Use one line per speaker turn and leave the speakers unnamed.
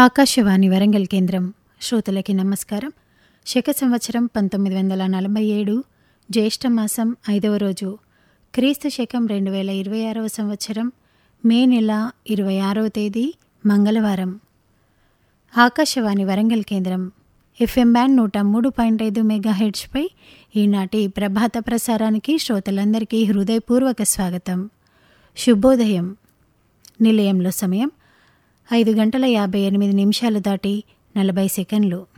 ఆకాశవాణి వరంగల్ కేంద్రం శ్రోతలకి నమస్కారం శక సంవత్సరం పంతొమ్మిది వందల నలభై ఏడు జ్యేష్ఠ మాసం ఐదవ రోజు క్రీస్తు శకం రెండు వేల ఇరవై ఆరవ సంవత్సరం మే నెల ఇరవై ఆరవ తేదీ మంగళవారం ఆకాశవాణి వరంగల్ కేంద్రం ఎఫ్ఎం బ్యాండ్ నూట మూడు పాయింట్ ఐదు మెగా హెడ్స్పై ఈనాటి ప్రభాత ప్రసారానికి శ్రోతలందరికీ హృదయపూర్వక స్వాగతం శుభోదయం నిలయంలో సమయం ఐదు గంటల యాభై ఎనిమిది నిమిషాలు దాటి నలభై సెకండ్లు